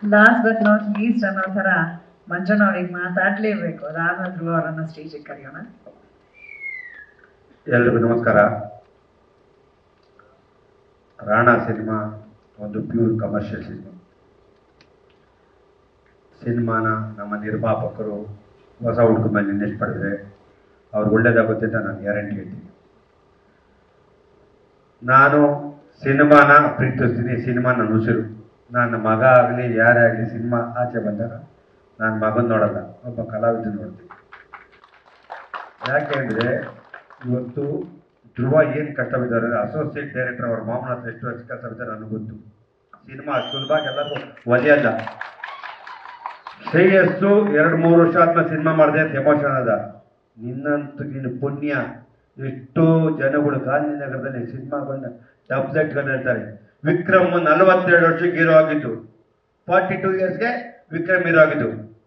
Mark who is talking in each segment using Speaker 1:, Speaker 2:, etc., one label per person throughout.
Speaker 1: Last but not least ಅನ್ನೋ ಥರ ಮಂಜಣ್ಣ ಅವ್ರಿಗೆ ಮಾತಾಡ್ಲೇಬೇಕು ರಾಮ ಧ್ರುವ ಅವರನ್ನ ಸ್ಟೇಜಿಗೆ ಕರೆಯೋಣ
Speaker 2: ಎಲ್ರಿಗೂ ನಮಸ್ಕಾರ ರಾಣ ಸಿನಿಮಾ ಒಂದು ಪ್ಯೂರ್ ಕಮರ್ಷಿಯಲ್ ಸಿನಿಮಾ ಸಿನಿಮಾನ ನಮ್ಮ ನಿರ್ಮಾಪಕರು ಹೊಸ ಹುಡುಗ ಮೇಲೆ ಇನ್ವೆಸ್ಟ್ ಮಾಡಿದ್ರೆ ಅವ್ರಿಗೆ ಒಳ್ಳೇದಾಗುತ್ತೆ ಅಂತ ನಾನು ಗ್ಯಾರಂಟಿ ಹೇಳ್ತೀನಿ ನಾನು ಸಿನಿಮಾನ ಪ್ರೀತಿಸ್ತೀನಿ ಸಿನಿಮಾ ನನ್ನ ಉಸಿರು ನನ್ನ ಮಗ ಆಗಲಿ ಯಾರೇ ಆಗಲಿ ಸಿನಿಮಾ ಆಚೆ ಬಂದಾಗ ನಾನು ಮಗನ ನೋಡಲ್ಲ ಒಬ್ಬ ಕಲಾವಿದ ನೋಡ್ತೀನಿ ಯಾಕೆಂದ್ರೆ ಇವತ್ತು ಧ್ರುವ ಏನು ಕಷ್ಟ ಬಿದ್ದಾರೆ ಅಸೋಸಿಯೇಟ್ ಡೈರೆಕ್ಟರ್ ಅವ್ರ ಮಾಮನ ಹತ್ರ ಎಷ್ಟು ವರ್ಷ ಕೆಲಸ ಬಿದ್ದಾರೆ ನನಗೆ ಗೊತ್ತು ಸಿನಿಮಾ ಅಷ್ಟು ಸುಲಭ ಎಲ್ಲರಿಗೂ ಒದೆಯಲ್ಲ ಶ್ರೇಯಸ್ಸು ಎರಡು ಮೂರು ವರ್ಷ ಆದ್ಮೇಲೆ ಸಿನಿಮಾ ಮಾಡಿದೆ ಅಂತ ಎಮೋಷನ್ ಅದ ನಿನ್ನಂತೂ ನಿನ್ನ ಪುಣ್ಯ ಎಷ್ಟೋ ಜನಗಳು ಗಾಂಧಿನಗರದಲ್ಲಿ ಸಿನಿಮಾಗಳನ್ನ ಡಬ್ಸೆಟ್ಗಳು ಹೇಳ್ತಾರೆ ವಿಕ್ರಮ್ ನಲವತ್ತೆರಡು ವರ್ಷಕ್ಕೆ ಹೀರೋ ಆಗಿದ್ದು ಫಾರ್ಟಿ ಟೂ ಇಯರ್ಸ್ಗೆ ವಿಕ್ರಮ್ ಹೀರೋ ಆಗಿದ್ದು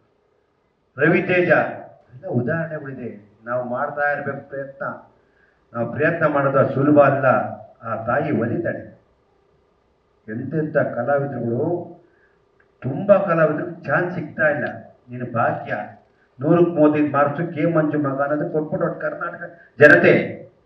Speaker 2: ರವಿತೇಜ ಎಲ್ಲ ಉದಾಹರಣೆಗಳಿದೆ ನಾವು ಮಾಡ್ತಾ ಇರಬೇಕು ಪ್ರಯತ್ನ ನಾವು ಪ್ರಯತ್ನ ಮಾಡೋದು ಅಷ್ಟು ಸುಲಭ ಅಲ್ಲ ಆ ತಾಯಿ ಒಲಿತಾಳೆ ಎಂತೆಂಥ ಕಲಾವಿದರುಗಳು ತುಂಬ ಕಲಾವಿದರು ಚಾನ್ಸ್ ಸಿಗ್ತಾ ಇಲ್ಲ ನೀನು ಭಾಗ್ಯ ನೂರಕ್ಕೆ ಮೂವತ್ತೈದು ಮಾರ್ಕ್ಸು ಕೆ ಮಂಜು ಮಗ ಅನ್ನೋದು ಕೊಟ್ಬಿಟ್ಟು ಒಟ್ಟು ಕರ್ನಾಟಕ ಜನತೆ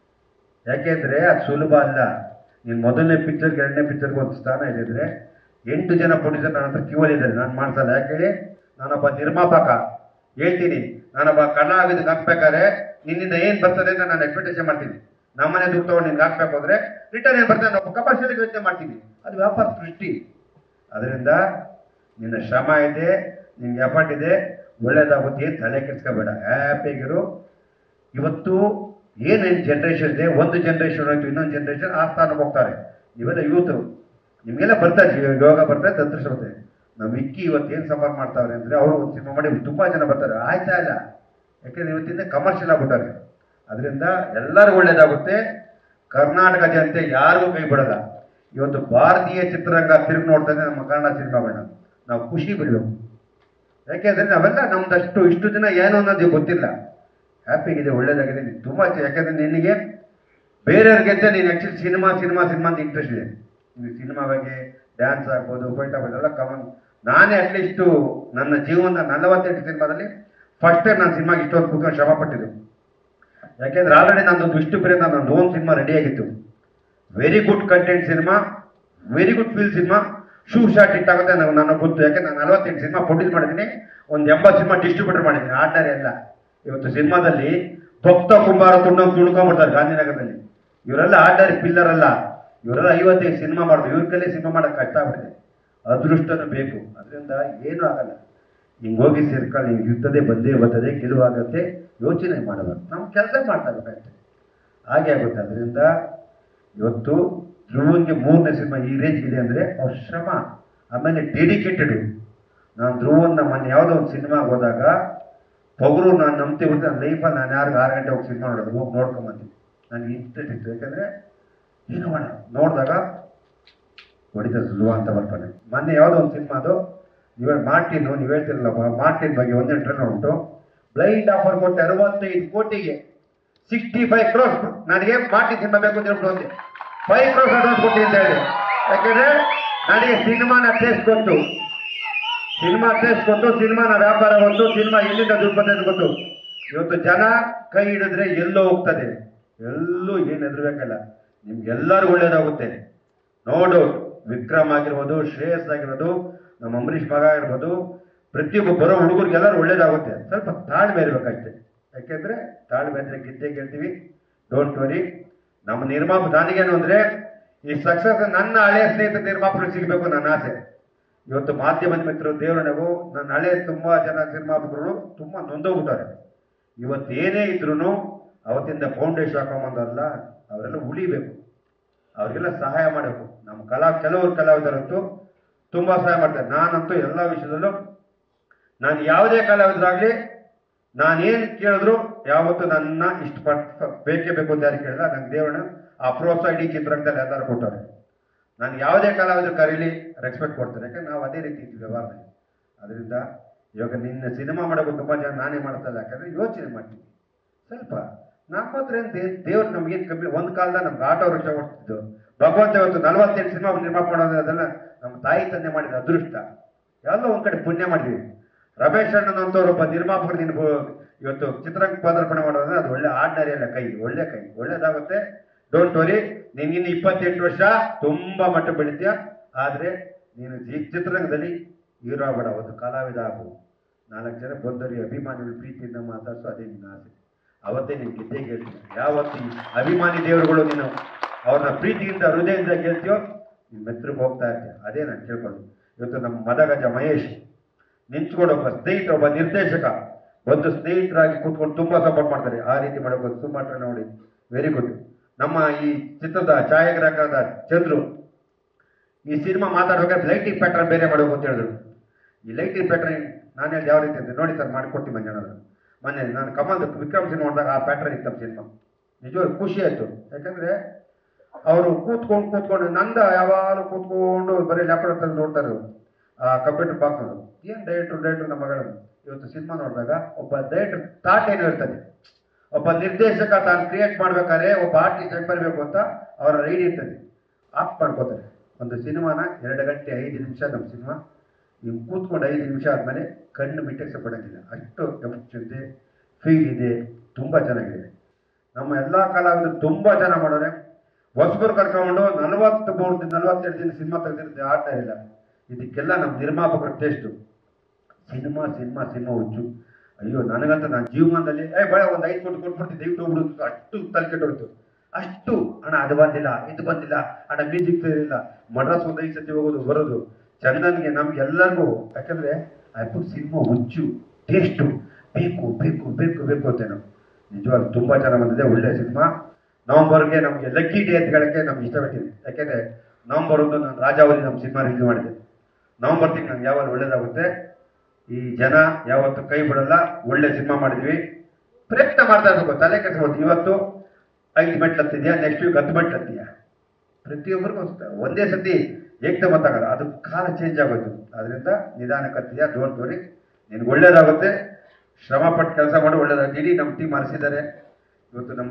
Speaker 2: ಯಾಕೆಂದ್ರೆ ಅದು ಸುಲಭ ಅಲ್ಲ ನೀನು ಮೊದಲನೇ ಪಿಕ್ಚರ್ಗೆ ಎರಡನೇ ಪಿಕ್ಚರ್ಗೆ ಒಂದು ಸ್ಥಾನ ಇಲ್ಲಿದ್ರೆ ಎಂಟು ಜನ ಪ್ರೊಡ್ಯೂಸರ್ ನನ್ನ ಹತ್ರ ಕ್ಯೂ ಇದ್ದಾರೆ ನಾನು ಮಾಡ್ಸಲ್ಲ ಯಾಕೆ ಹೇಳಿ ನಾನೊಬ್ಬ ನಿರ್ಮಾಪಕ ಹೇಳ್ತೀನಿ ನಾನೊಬ್ಬ ಕಲಾವಿದಕ್ಕೆ ಹಾಕ್ಬೇಕಾದ್ರೆ ನಿನ್ನಿಂದ ಏನು ಬರ್ತದೆ ಅಂತ ನಾನು ಎಕ್ಸ್ಪೆಕ್ಟೇಷನ್ ಮಾಡ್ತೀನಿ ನಮ್ಮನೆ ದುಡ್ಡು ತಗೊಂಡು ನಿನ್ಗೆ ಹಾಕ್ಬೇಕು ಅಂದ್ರೆ ರಿಟರ್ನ್ ಏನು ಬರ್ತದೆ ನಾವು ಕಮರ್ಷಿಯಲ್ ಯೋಚನೆ ಮಾಡ್ತೀನಿ ಅದು ವ್ಯಾಪಾರ ಸೃಷ್ಟಿ ಅದರಿಂದ ನಿನ್ನ ಶ್ರಮ ಇದೆ ನಿನ್ಗೆ ಎಫರ್ಟ್ ಇದೆ ಒಳ್ಳೇದಾಗುತ್ತೆ ಏನು ತಲೆ ಕೆಡ್ಸ್ಕೋಬೇಡ ಹ್ಯಾಪಿಗಿರು ಇವತ್ತು ಏನೇನು ಜನ್ರೇಷನ್ ಇದೆ ಒಂದು ಜನ್ರೇಷನ್ ಹೋಯ್ತು ಇನ್ನೊಂದು ಜನ್ರೇಷನ್ ಆ ಸ್ಥಾನಕ್ಕೆ ಹೋಗ್ತಾರೆ ಇವೆಲ್ಲ ಯೂತ್ ನಿಮಗೆಲ್ಲ ಬರ್ತಾರೆ ಜೀವ- ಯೋಗ ಬರ್ತಾರೆ ತಂತ್ರಶ ಬರ್ತದೆ ನಮ್ಮ ಇಕ್ಕಿ ಇವತ್ತು ಏನು ಸಫರ್ ಮಾಡ್ತಾವ್ರೆ ಅಂದರೆ ಅವರು ಒಂದು ಸಿನಿಮಾ ಮಾಡಿ ತುಂಬ ಜನ ಬರ್ತಾರೆ ಆಯ್ತಾ ಇಲ್ಲ ಯಾಕೆಂದ್ರೆ ಇವತ್ತಿಂದ ಕಮರ್ಷಿಯಲ್ ಆಗ್ಬಿಟ್ಟಾರೆ ಅದರಿಂದ ಎಲ್ಲರಿಗೂ ಒಳ್ಳೇದಾಗುತ್ತೆ ಕರ್ನಾಟಕ ಜನತೆ ಯಾರಿಗೂ ಕೈ ಬಿಡಲ್ಲ ಇವತ್ತು ಭಾರತೀಯ ಚಿತ್ರರಂಗ ತಿರುಗಿ ನೋಡ್ತಾ ಇದೆ ನಮ್ಮ ಕನ್ನಡ ಸಿನಿಮಾಗಳನ್ನ ನಾವು ಖುಷಿ ಬಿಡಬೇಕು ಯಾಕೆಂದ್ರೆ ನಾವೆಲ್ಲ ನಮ್ದಷ್ಟು ಇಷ್ಟು ದಿನ ಏನು ಅನ್ನೋದು ಗೊತ್ತಿಲ್ಲ ಹ್ಯಾಪಿಗಿದೆ ಒಳ್ಳೇದಾಗಿದೆ ನೀನು ತುಂಬ ಚೆ- ಯಾಕೆಂದ್ರೆ ನಿನಗೆ ಬೇರೆಯವ್ರಿಗಿಂತ ನೀನು ಆ್ಯಕ್ಚುಲಿ ಸಿನಿಮಾ ಸಿನಿಮಾ ಸಿನಿಮಾ ಅಂತ ಇಂಟ್ರೆಸ್ಟ್ ಇದೆ ನಿಮಗೆ ಸಿನಿಮಾ ಬಗ್ಗೆ ಡ್ಯಾನ್ಸ್ ಆಗ್ಬೋದು ಫೈಟ್ ಆಗ್ಬೋದು ಎಲ್ಲ ಕಮನ್ ನಾನೇ ಅಟ್ಲೀಸ್ಟು ನನ್ನ ಜೀವನದ ನಲವತ್ತೆಂಟು ಸಿನಿಮಾದಲ್ಲಿ ಫಸ್ಟ್ ಟೈಮ್ ನಾನು ಸಿನಿಮಾಗೆ ಇಷ್ಟೊಂದು ಕೂತ್ಕೊಂಡು ಶ್ರಮ ಪಟ್ಟಿದ್ದು ಯಾಕೆಂದ್ರೆ ಆಲ್ರೆಡಿ ನಂದೊಂದು ವಿಷ್ಣು ಪ್ರಿಯ ನಂದು ಓನ್ ಸಿನಿಮಾ ರೆಡಿ ಆಗಿತ್ತು very good content cinema very good feel cinema ಶೂ ಶಾಟ್ ಇಟ್ಟಾಗುತ್ತೆ ನನಗೆ ನನಗೆ ಗೊತ್ತು ಯಾಕೆಂದ್ರೆ ನಾನು ನಲವತ್ತೆಂಟು ಸಿನಿಮಾ ಪ್ರೊಡ್ಯೂಸ್ ಮಾಡಿದ್ದೀನಿ ಒಂದು ಎಂಬತ್ತು ಸಿನಿಮಾ ಡಿಸ್ಟ್ರಿಬ್ಯೂಟರ್ ಮಾಡಿದ್ದೀನಿ ಆರ್ಡರ್ ಎಲ್ಲ ಇವತ್ತು ಸಿನಿಮಾದಲ್ಲಿ ಭಕ್ತ ಕುಂಬಾರ ತುಂಡಂಗ್ ತುಳ್ಕೊಂಡ್ಬಿಡ್ತಾರೆ ಗಾಂಧಿನಗರದಲ್ಲಿ ಇವರೆಲ್ಲ ಆರ್ಡರ್ ಪಿಲ್ಲರ್ ಅಲ್ಲ ಇವರೆಲ್ಲ ಐವತ್ತೈದು ಸಿನಿಮಾ ಮಾಡಿದ್ರು ಇವ್ರ ಕೈಲಿ ಸಿನಿಮಾ ಮಾಡೋಕೆ ಕಷ್ಟ ಆಗ್ಬಿಟ್ಟಿದೆ ಅದೃಷ್ಟನೂ ಬೇಕು ಅದರಿಂದ ಏನೂ ಆಗಲ್ಲ ಹಿಂಗೆ ಹೋಗಿ ಸೇರ್ಕೊಂಡು ಹಿಂಗೆ ಇರ್ತದೆ ಬಂದೇ ಬರ್ತದೆ ಗೆಲುವಾಗತ್ತೆ ಯೋಚನೆ ಮಾಡಬಾರ್ದು ನಮ್ಮ ಕೆಲಸ ಮಾಡ್ತಾ ಇರ್ಬೇಕಷ್ಟೆ ಹಾಗೆ ಆಗುತ್ತೆ ಅದರಿಂದ ಇವತ್ತು ಧ್ರುವನ್ಗೆ ಮೂರನೇ ಸಿನಿಮಾ ಈ ರೇಂಜ್ ಇದೆ ಅಂದರೆ ಅವ್ರ ಶ್ರಮ ಆಮೇಲೆ ಡೆಡಿಕೇಟೆಡ್ ನಾನು ಧ್ರುವನ್ನ ಮೊನ್ನೆ ಯಾವುದೋ ಒಂದು ಸಿನಿಮಾಗೆ ಹೋದಾಗ ಪೊಗರು ನಾನು ನಂಬ್ತೀವಿ ಅಂತ ನನ್ನ ಲೈಫಲ್ಲಿ ನಾನು ಯಾರಿಗೂ ಆರು ಗಂಟೆ ಹೋಗಿ ಸಿನಿಮಾ ನೋಡೋದು ಹೋಗಿ ನೋಡ್ಕೊಂಬಂತೀನಿ ನನಗೆ ಇಂಟ್ರೆಸ್ಟ್ ಇತ್ತು ಯಾಕಂದರೆ ಏನು ಮಾಡ ನೋಡಿದಾಗ ಹೊಡಿತ ಧ್ರುವ ಅಂತ ಬರ್ತಾನೆ ಮೊನ್ನೆ ಯಾವುದೋ ಒಂದು ಸಿನಿಮಾದು ನೀವು ಮಾರ್ಟಿನ್ ನೀವು ಹೇಳ್ತಿರಲ್ಲ ಮಾರ್ಟಿನ್ ಬಗ್ಗೆ ಒಂದೇ ಟ್ರೈನ್ ಉಂಟು ಬ್ಲೈಂಡ್ ಆಫರ್ ಕೊಟ್ಟು ಅರವತ್ತೈದು ಕೋಟಿಗೆ ಸಿಕ್ಸ್ಟಿ ಫೈವ್ ಕ್ರೋಸ್ ನನಗೆ ಮಾರ್ಟಿನ್ ಸಿನಿಮಾ ಬೇಕು ಅಂತ ಹೇಳ್ಬಿಟ್ಟು ಒಂದೇ ಫೈವ್ ಕ್ರೋಸ್ ಅಡ್ವಾನ್ಸ್ ಕೊಟ್ಟಿ ಅಂತ ಹೇಳಿದೆ ಯಾಕೆಂದ್ರೆ ನನಗೆ ಸಿನಿಮಾನ ಟೇಸ್ಟ್ ಗೊತ್ತು ಸಿನಿಮಾ ಟೇಸ್ಟ್ ಗೊತ್ತು ಸಿನಿಮಾನ ವ್ಯಾಪಾರ ಗೊತ್ತು ಸಿನಿಮಾ ಎಲ್ಲಿಂದ ದುಡ್ಡು ಬರ್ತದೆ ಗೊತ್ತು ಇವತ್ತು ಜನ ಕೈ ಹಿಡಿದ್ರೆ ಎಲ್ಲೋ ಹೋಗ್ತದೆ ಎಲ್ಲೂ ಏನು ಹೆದರ್ಬೇಕಲ್ಲ ನಿಮ್ಗೆಲ್ಲರಿಗೂ ಒಳ್ಳೇದಾಗುತ್ತೆ ನೋ ಡೌಟ್ ವಿಕ್ರಮ್ ಆಗಿರ್ಬೋದು ಶ್ರೇಯಸ್ ಆಗಿರ್ಬೋದು ನಮ್ಮ ಅಂಬರೀಷ್ ಮಗ ಆಗಿರ್ಬೋದು ಪ್ರತಿಯೊಬ್ಬ ಬರೋ ಹುಡುಗರಿಗೆಲ್ಲರೂ ಒಳ್ಳೇದಾಗುತ್ತೆ ಸ್ವಲ್ಪ ತಾಳ್ಮೆ ಇರಬೇಕಷ್ಟೇ ಯಾಕೆಂದ್ರೆ ತಾಳ್ಮೆ ಅಂದ್ರೆ ಗೆದ್ದೇ ಗೆಲ್ತೀವಿ ಡೋಂಟ್ ವರಿ ನಮ್ಮ ನಿರ್ಮಾಪ ನನಗೇನು ಅಂದ್ರೆ ಈ ಸಕ್ಸಸ್ ನನ್ನ ಹಳೆಯ ಸ್ನೇಹಿತ ನಿರ್ಮಾಪಕರು ಸಿಗಬೇಕು ನನ್ನ ಆಸೆ ಇವತ್ತು ಮಾಧ್ಯಮದ ಮಿತ್ರರು ದೇವರಣೆಗೂ ನನ್ನ ಹಳೆ ತುಂಬಾ ಜನ ನಿರ್ಮಾಪಕರು ತುಂಬಾ ನೊಂದೋಗ್ಬಿಟ್ಟಾರೆ ಇವತ್ತು ಏನೇ ಇದ್ರು ಅವತ್ತಿಂದ ಫೌಂಡೇಶನ್ ಹಾಕೊಂಬಂದಲ್ಲ ಅವರೆಲ್ಲ ಉಳಿಬೇಕು ಅವ್ರಿಗೆಲ್ಲ ಸಹಾಯ ಮಾಡಬೇಕು ನಮ್ಮ ಕಲಾ ಕೆಲವರು ಕಲಾವಿದರಂತೂ ತುಂಬಾ ಸಹಾಯ ಮಾಡ್ತಾರೆ ನಾನಂತೂ ಎಲ್ಲ ವಿಷಯದಲ್ಲೂ ನಾನು ಯಾವುದೇ ಕಲಾವಿದರಾಗ್ಲಿ ನಾನೇನು ಕೇಳಿದ್ರು ಯಾವತ್ತು ನನ್ನ ಇಷ್ಟಪಟ್ಟು ಬೇಕೇ ಬೇಕು ಅಂತ ಯಾರು ಕೇಳಿಲ್ಲ ನಂಗೆ ದೇವರನ್ನ ಆ ಪ್ರೋತ್ಸಾಹ ಇಡೀ ಚಿತ್ರರಂಗದಲ್ಲಿ ಎಲ್ಲರೂ ಕೊಟ್ಟವ್ರೆ ನಾನು ಯಾವುದೇ ಕಲಾವಿದ್ರು ಕರೀಲಿ ರೆಸ್ಪೆಕ್ಟ್ ಕೊಡ್ತಾರೆ ಯಾಕಂದ್ರೆ ನಾವು ಅದೇ ರೀತಿ ಇದ್ವಿ ವ್ಯವಹಾರದಲ್ಲಿ ಅದರಿಂದ ಇವಾಗ ನಿನ್ನ ಸಿನಿಮಾ ಮಾಡೋಕೆ ತುಂಬ ಜನ ನಾನೇ ಮಾಡ್ತಾ ಇಲ್ಲ ಯಾಕಂದ್ರೆ ಯೋಚನೆ ಮಾಡ್ತೀನಿ ಸ್ವಲ್ಪ ನಮ್ಮ ಹತ್ರ ಏನು ದೇ ದೇವ್ರು ನಮ್ಗೇನು ಕಮ್ಮಿ ಒಂದು ಕಾಲದ ನಮ್ಗೆ ಆಟೋ ರಿಕ್ಷಾ ಓಡ್ತಿದ್ದು ಭಗವಂತ ಇವತ್ತು ನಲವತ್ತೆಂಟು ಸಿನಿಮಾ ನಿರ್ಮಾಣ ಮಾಡೋದು ಅದೆಲ್ಲ ನಮ್ಮ ತಾಯಿ ತಂದೆ ಮಾಡಿದ ಅದೃಷ್ಟ ಎಲ್ಲ ಒಂದ್ ಕಡೆ ಪುಣ್ಯ ಮಾಡಿದ್ವಿ ರಮೇಶ್ ಅಣ್ಣನಂತವ್ರು ಒಬ್ಬ ನಿರ್ಮಾಪಕರು ನೀನು ಬೋ- ಇವತ್ತು ಚಿತ್ರರಂಗ ಪದಾರ್ಪಣೆ ಮಾಡೋದ್ರೆ ಅದು ಒಳ್ಳೆ ಆರ್ಡಿನರಿ ಅಲ್ಲ ಕೈ ಒಳ್ಳೆ ಕೈ ಒಳ್ಳೇದಾಗುತ್ತೆ ಡೋಂಟ್ ವರಿ ನೀನ್ ಇನ್ನು ಇಪ್ಪತ್ತೆಂಟು ವರ್ಷ ತುಂಬಾ ಮಟ್ಟ ಬೆಳಿತೀಯ ಆದ್ರೆ ನೀನು ಈ ಚಿತ್ರರಂಗದಲ್ಲಿ ಹೀರೋ ಆಗಬೇಡ ಒಂದು ಕಲಾವಿದ ಆಗು ನಾಲ್ಕು ಜನ ಬಂದವರಿಗೆ ಅಭಿಮಾನಿಗಳು ಪ್ರೀತಿಯಿಂದ ಮಾತಾಡ್ಸು ಅದೇ ನಿನ್ನ ಆಸೆ ಅವತ್ತೇ ನೀನು ಗೆದ್ದೇ ಗೆಲ್ತೀನಿ ಯಾವತ್ತು ಈ ಅಭಿಮಾನಿ ದೇವರುಗಳು ನೀನು ಅವ್ರನ್ನ ಪ್ರೀತಿಯಿಂದ ಹೃದಯದಿಂದ ಗೆಲ್ತೀಯೋ ನಿನ್ನ ಮೆತ್ರಕ್ಕೆ ಹೋಗ್ತಾ ಇರ್ತೀಯ ಅದೇ ನಾನು ಕೇಳ್ಕೊಂಡು ಇವತ್ತು ನಮ್ಮ ಮದಗಜ ಮಹೇಶ್ ನಿಂತ್ಕೊಂಡು ಒಬ್ಬ ಸ್ನೇಹಿತ ಒಬ್ಬ ನಿರ್ದೇಶಕ ಒಂದು ಸ್ನೇಹಿತರಾಗಿ ಕೂತ್ಕೊಂಡು ತುಂಬಾ ಸಪೋರ್ಟ್ ಮಾಡ್ತಾರೆ ಆ ರೀತಿ ಮಾಡಬೇಕು ಸುಮಾರು ನೋಡಿ ವೆರಿ ಗುಡ್ ನಮ್ಮ ಈ ಚಿತ್ರದ ಛಾಯಾಗ್ರಾಹಕರಾದ ಚಂದ್ರು ಈ ಸಿನಿಮಾ ಮಾತಾಡ್ಬೇಕಾದ್ರೆ ಲೈಟಿಂಗ್ ಪ್ಯಾಟರ್ನ್ ಬೇರೆ ಮಾಡಬೇಕು ಅಂತ ಹೇಳಿದ್ರು ಈ ಲೈಟಿಂಗ್ ಪ್ಯಾಟರ್ನ್ ನಾನು ಹೇಳಿದ ಯಾವ ರೀತಿ ಅಂತ ನೋಡಿ ಸರ್ ಮಾಡಿಕೊಡ್ತೀನಿ ಮಂಜಣ್ಣ ಮೊನ್ನೆ ನಾನು ಕಮಲ್ ವಿಕ್ರಮ್ ಸಿನಿಮಾ ನೋಡಿದಾಗ ಆ ಪ್ಯಾಟರ್ನ್ ಇತ್ತು ನಮ್ಮ ಸಿನಿಮಾ ನಿಜವಾಗ್ಲೂ ಖುಷಿ ಆಯ್ತು ಯಾಕಂದ್ರೆ ಅವರು ಕೂತ್ಕೊಂಡು ಕೂತ್ಕೊಂಡು ನಂದ ಯಾವಾಗಲೂ ಕೂತ್ಕೊಂಡು ಬರೀ ಲ್ಯಾಪ್ಟಾಪ್ ತಂದು ನೋಡ್ತಾರೆ ಅವ್ರು. ಆ ಕಂಪ್ಯೂಟರ್ ಬಾಕ್ಸ್ ಏನ್ ಡೈರೆಕ್ಟ್ರು ಡೈರೆಕ್ಟ್ರು ನಮ್ಮ ಮಗಳು ಇವತ್ತು ಸಿನಿಮಾ ನೋಡಿದಾಗ ಒಬ್ಬ ಡೈರೆಕ್ಟರ್ ಥಾಟ್ ಏನು ಇರ್ತದೆ ಒಬ್ಬ ನಿರ್ದೇಶಕ ತಾನು ಕ್ರಿಯೇಟ್ ಮಾಡ್ಬೇಕಾದ್ರೆ ಒಬ್ಬ ಆರ್ಟಿಸ್ಟ್ ಹೆಂಗ್ ಬರಬೇಕು ಅಂತ ಅವರ ಐಡಿ ಇರ್ತದೆ ಆಫ್ ಮಾಡ್ಕೋತಾರೆ ಒಂದು ಸಿನಿಮಾನ ಎರಡು ಗಂಟೆ ಐದು ನಿಮಿಷ ನಮ್ಮ ಸಿನಿಮಾ ನೀವು ಕೂತ್ಕೊಂಡು ಐದು ನಿಮಿಷ ಆದಮೇಲೆ ಕಣ್ಣು ಮಿಟ್ಟಕ್ಕೆ ಪಡಂಗಿಲ್ಲ ಅಷ್ಟು ಎಫೆಕ್ಟ್ ಇದೆ ಫೀಲ್ ಇದೆ ತುಂಬ ಚೆನ್ನಾಗಿದೆ ನಮ್ಮ ಎಲ್ಲ ಕಲಾವಿದರು ತುಂಬ ಜನ ಮಾಡೋರೆ ಹೊಸಬರು ಕರ್ಕೊಂಡು ನಲವತ್ತು ಮೂರು ದಿನ ನಲವತ್ತೆರಡು ದಿನ ಸಿನಿಮಾ ತೆಗೆದಿರುತ್ತೆ ಆಡ್ತಾ ಇಲ್ಲ ಇದಕ್ಕೆಲ್ಲ ನಮ್ಮ ನಿರ್ಮಾಪಕರ ಟೇಸ್ಟು ಸಿನಿಮಾ ಸಿನಿಮಾ ಸಿನಿಮಾ ಹುಚ್ಚು ಅಯ್ಯೋ ನನಗಂತ ನಾನು ಜೀವಮಾನದಲ್ಲಿ ಏ ಬೇಡ ಒಂದು ಐದು ಕೋಟಿ ಕೊಟ್ಬಿಡ್ತೀನಿ ದಯವಿಟ್ಟು ಹೋಗ್ಬಿಡು ಅಷ್ಟು ತಲೆ ಕೆಟ್ಟೋಯ್ತು ಅಷ್ಟು ಅಣ್ಣ ಅದು ಬಂದಿಲ್ಲ ಇದು ಬಂದಿಲ್ಲ ಅಣ್ಣ ಮ್ಯೂಸಿಕ್ ಇಲ್ಲ ಮಡ್ರಾಸ್ ಒಂದು ಐದು ಸತಿ ಹೋಗೋದು ಬರೋದು ಚಂದನ್ಗೆ ನಮ್ಗೆ ಎಲ್ಲರಿಗೂ ಯಾಕಂದ್ರೆ ಅಪ್ಪು ಸಿನಿಮಾ ಹುಚ್ಚು ಟೇಸ್ಟು ಬೇಕು ಬೇಕು ಬೇಕು ಬೇಕು ಅಂತೇನು ನಿಜವಾಗ್ಲೂ ತುಂಬಾ ಚೆನ್ನಾಗಿ ಬಂದಿದೆ ಒಳ್ಳೆ ಸಿನಿಮಾ ನವಂಬರ್ಗೆ ನಮಗೆ ಲಕ್ಕಿ ಡೇ ಅಂತ ಹೇಳಕ್ಕೆ ನಮ್ಗೆ ಇಷ್ಟಪಡ್ತೀನಿ ಯಾಕೆಂದ್ರೆ ನವಂಬರ್ ಒಂದು ನಾನು ರಾಜಾವಲಿ ನಮ್ಮ ಸಿನಿಮಾ ರಿಲೀಸ್ ಮಾಡಿದೆ ನವಂಬರ್ ತಿಂಗಳು ನಮ್ಗೆ ಯಾವಾಗ ಒಳ್ಳೇದಾಗುತ್ತೆ ಈ ಜನ ಯಾವತ್ತು ಕೈ ಬಿಡಲ್ಲ ಒಳ್ಳೆ ಸಿನಿಮಾ ಮಾಡಿದ್ವಿ ಪ್ರಯತ್ನ ಮಾಡ್ತಾ ಇರ್ಬೇಕು ತಲೆ ಕೆಡಿಸ್ಬೋದು ಇವತ್ತು ಐದು ಮೆಟ್ಲು ಹತ್ತಿದ್ಯಾ ನೆಕ್ಸ್ಟ್ ವೀಕ್ ಹತ್ತು ಮೆಟ್ಲು ಹತ್ತಿದ್ಯಾ ಪ್ರತಿಯೊಬ್ಬರಿಗೂ ಅಷ್ಟೇ. ಒಂದೇ ಸತಿ ಏಕ್ದಮ್ ಗೊತ್ತಾಗಲ್ಲ ಅದು ಕಾಲ ಚೇಂಜ್ ಆಗೋದು ಅದರಿಂದ ನಿಧಾನಕ್ಕೆ ಹತ್ತಿದ್ಯಾ ಡೋಂಟ್ ವರಿ ನಿನ್ಗೆ ಒಳ್ಳೇದಾಗುತ್ತೆ ಶ್ರಮ ಪಟ್ಟು ಕೆಲಸ ಮಾಡಿ ಒಳ್ಳೇದಾಗುತ್ತೆ ಇಡೀ ನಮ್ಮ ಟೀಮ್ ಅರಸಿದ್ದಾರೆ ಇವತ್ತು ನಮ್ಮ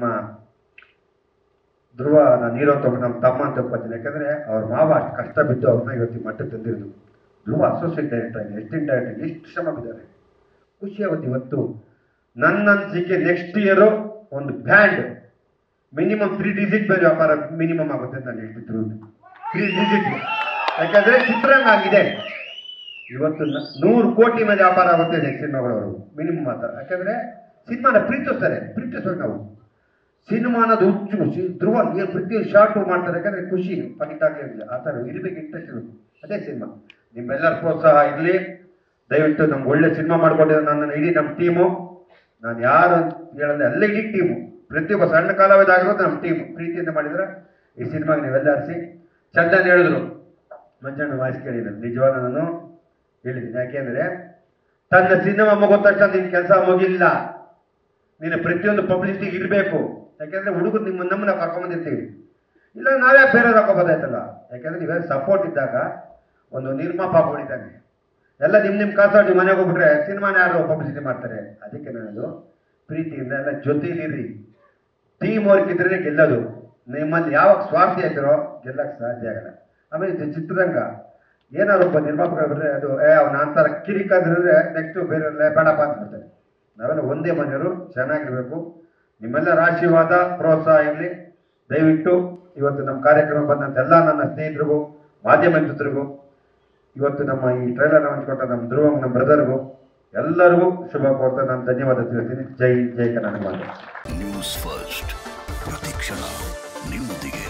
Speaker 2: ಧ್ರುವ ನಾನು ನೀರೋ ತಗೊಂಡು ನಮ್ಮ ತಮ್ಮ ಅಂತ ಒಪ್ಕೊತೀನಿ ಯಾಕಂದ್ರೆ ಅವ್ರ ಮಾವ ಅಷ್ಟು ಕಷ್ಟ ಬಿದ್ದು ಅವ್ರನ್ನ ಇವತ್ತಿಗೆ ಮಟ್ಟಕ್ಕೆ ತಂದಿರೋದು ಧ್ರುವ ಅಸೋಸಿಯೇಟ್ ಡೈರೆಕ್ಟರ್ ಆಗಿ ಎಸ್ಟಿನ್ ಡೈರೆಕ್ಟರ್ ಎಷ್ಟು ಶ್ರಮ ಬಿದ್ದಾರೆ ಖುಷಿ ಆಗುತ್ತೆ ಇವತ್ತು ನನ್ನ ಅನಿಸಿಕೆ ನೆಕ್ಸ್ಟ್ ಇಯರು ಒಂದು ಬ್ಯಾಂಡ್ ಮಿನಿಮಮ್ ತ್ರೀ ಡಿಜಿಟ್ ಮೇಲೆ ವ್ಯಾಪಾರ ಮಿನಿಮಮ್ ಆಗುತ್ತೆ ಅಂತ ನಾನು ಹೇಳ್ತಿದ್ರು ತ್ರೀ ಡಿಜಿಟ್ ಯಾಕಂದ್ರೆ ಚಿತ್ರಾಂಗ ಆಗಿದೆ ಇವತ್ತು ನ- ನೂರು ಕೋಟಿ ಮೇಲೆ ವ್ಯಾಪಾರ ಆಗುತ್ತೆ ನೆಕ್ಸ್ಟ್ ಸಿನಿಮಾಗಳವರು ಮಿನಿಮಮ್ ಮಾತ್ರ ಯಾಕಂದ್ರೆ ಸಿನಿಮಾನ ಪ್ರೀತಿಸ್ತಾರೆ ಪ್ರೀತಿಸ್ಬೇಕು ನಾವು ಸಿನಿಮಾ ಅನ್ನೋದು ಹುಚ್ಚು ಸಿ- ಧ್ರುವ ಏನ್ ಪ್ರತಿ ಶಾರ್ಟು ಮಾಡ್ತಾರೆ ಯಾಕಂದ್ರೆ ಖುಷಿ ಪಕಿಟ್ ಆಗಲಿಲ್ಲ ಆ ಥರ ಇರ್ಬೇಕು ಇಂಟ್ರೆಸ್ಟ್ ಇರಬೇಕು ಅದೇ ಸಿನಿಮಾ ನಿಮ್ಮೆಲ್ಲರ ಪ್ರೋತ್ಸಾಹ ಇರಲಿ ದಯವಿಟ್ಟು ನಮ್ಗೆ ಒಳ್ಳೆ ಸಿನಿಮಾ ಮಾಡ್ಕೊಂಡಿರೋ ನನ್ನ ಇಡೀ ನಮ್ಮ ಟೀಮು ನಾನು ಯಾರು ಹೇಳಲ್ಲ ಎಲ್ಲ ಇಡೀ ಟೀಮು ಪ್ರತಿಯೊಬ್ಬ ಸಣ್ಣ ಕಲಾವಿದ ಆಗಿರೋದು ನಮ್ಮ ಟೀಮ್ ಪ್ರೀತಿಯಿಂದ ಮಾಡಿದ್ರೆ ಈ ಸಿನಿಮಾಗೆ ನೀವೆಲ್ಲ ಹರಿಸಿ ಚಂದನ್ ಹೇಳಿದ್ರು ಮಂಜಣ್ಣ ವಾಯ್ಸ್ ಕೇಳಿದ್ರು ನಿಜವಾದ ನಾನು ಹೇಳಿದ್ದೀನಿ ಯಾಕೆಂದ್ರೆ ತನ್ನ ಸಿನಿಮಾ ಮುಗಿದ ತಕ್ಷಣ ನಿನ್ ಕೆಲಸ ಮುಗಿಲ್ಲ ನೀನು ಪ್ರತಿಯೊಂದು ಪಬ್ಲಿಸಿಟಿ ಇರಬೇಕು ಯಾಕೆಂದ್ರೆ ಹುಡುಗರು ನಿಮ್ಮ ನಮ್ಮನ್ನ ಕರ್ಕೊಂಬಂದಿರ್ತೀವಿ ಇಲ್ಲ ನಾವೇ ಬೇರೆ ಹಾಕೋಬೋದಾಯ್ತಲ್ಲ ಯಾಕೆಂದ್ರೆ ನೀವೇ ಸಪೋರ್ಟ್ ಇದ್ದಾಗ ಒಂದು ನಿರ್ಮಾಪಕ ಇದ್ದಾನೆ ಎಲ್ಲ ನಿಮ್ ನಿಮ್ ಕಾಸು ನೀವು ಮನೆಗೆ ಹೋಗ್ಬಿಟ್ರೆ ಸಿನಿಮಾನ ಯಾರು ಪಬ್ಲಿಸಿಟಿ ಮಾಡ್ತಾರೆ ಅದಕ್ಕೆ ನಾನು ಪ್ರೀತಿಯಿಂದ ಎಲ್ಲ ಜೊತೆಲಿರಿ ಟೀಮ್ ವರ್ಕ್ ಇದ್ರೆ ಗೆಲ್ಲೋದು ನಿಮ್ಮಲ್ಲಿ ಯಾವಾಗ ಸ್ವಾರ್ಥಿ ಆಯ್ತಾರೋ ಗೆಲ್ಲಕ್ ಸಾಧ್ಯ ಆಗಲ್ಲ ಆಮೇಲೆ ಇದು ಚಿತ್ರರಂಗ ಏನಾದ್ರು ಒಬ್ಬ ನಿರ್ಮಾಪಕ ಬಂದ್ರೆ ಅದು ಏ ಅವ್ನ ಅಂತರ ಕಿರಿಕ ಅಂದ್ರೆ ನೆಕ್ಸ್ಟ್ ಬೇರೆ ಬೇಡಪ್ಪ ಅಂತ ಬಿಡ್ತಾರೆ ನಾವೆಲ್ಲ ಒಂದೇ ಮನೆಯವರು ಚೆನ್ನಾಗಿರ್ಬೇಕು ನಿಮ್ಮೆಲ್ಲರ ಆಶೀರ್ವಾದ ಪ್ರೋತ್ಸಾಹ ಇರಲಿ ದಯವಿಟ್ಟು ಇವತ್ತು ನಮ್ಮ ಕಾರ್ಯಕ್ರಮ ಬಂದಂತ ಎಲ್ಲ ನನ್ನ ಸ್ನೇಹಿತರಿಗೂ ಮಾಧ್ಯಮ ಮಿತ್ರರಿಗೂ ಇವತ್ತು ನಮ್ಮ ಈ ಟ್ರೈಲರ್ ಹಂಚ್ಕೊಟ್ಟ ನಮ್ಮ ಧ್ರುವ ನಮ್ಮ ಬ್ರದರ್ಗೂ ಎಲ್ಲರಿಗೂ ಶುಭ ಕೋರ್ತಾ ನಾನು ಧನ್ಯವಾದ ತಿಳಿಸ್ತೀನಿ ಜೈ ಜೈ ಕರ್ನಾಟಕ ಮಾತೆ
Speaker 3: ನ್ಯೂಸ್ ಫಸ್ಟ್ ಪ್ರತಿಕ್ಷಣ ನಿಮ್ಮೊಂದಿಗೆ